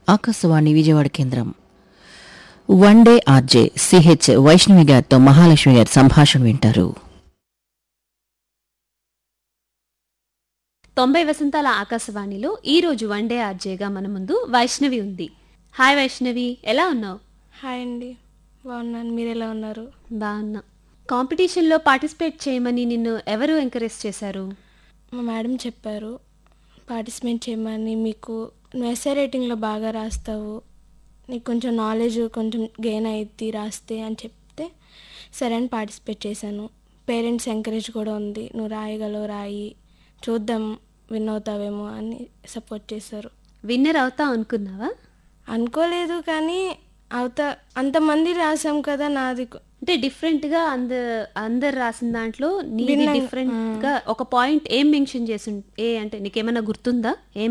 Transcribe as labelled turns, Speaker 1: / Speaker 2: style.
Speaker 1: ఆకాశవాణి విజయవాడ కేంద్రం one day RJ CH Vaishnavi గారితో మహాలక్ష్మి గారి సంభాషణ వింటారు
Speaker 2: తొంభై వసంతాల ఆకాశవాణిలో ఈ రోజు వన్ డే ఆర్జేగా మన ముందు వైష్ణవి ఉంది హాయ్ వైష్ణవి ఎలా ఉన్నావు
Speaker 3: హాయ్ అండి బాగున్నాను మీరు ఎలా ఉన్నారు
Speaker 2: బాగున్నా కాంపిటీషన్లో పార్టిసిపేట్ చేయమని నిన్ను ఎవరు ఎంకరేజ్ చేశారు
Speaker 3: మా మేడం చెప్పారు పార్టిసిపేట్ చేయమని మీకు నువ్వు ఎస్ఐ రేటింగ్లో బాగా రాస్తావు నీకు కొంచెం నాలెడ్జ్ కొంచెం గెయిన్ అయ్యిద్ది రాస్తే అని చెప్తే సరే అని పార్టిసిపేట్ చేశాను పేరెంట్స్ ఎంకరేజ్ కూడా ఉంది నువ్వు రాయగలవు రాయి చూద్దాం విన్ అవుతావేమో అని సపోర్ట్ చేశారు
Speaker 2: విన్నర్ అవుతా అనుకున్నావా
Speaker 3: అనుకోలేదు కానీ అవుతా అంతమంది రాసాం కదా నాది కొ-
Speaker 2: అంటే డిఫరెంట్ గా అంద అందరు రాసిన దాంట్లో నీది
Speaker 3: భిన్నంగా,
Speaker 2: డిఫరెంట్ గా ఒక పాయింట్ ఏం మెన్షన్ చేసి ఏ అంటే నీకేమైనా గుర్తుందా ఏం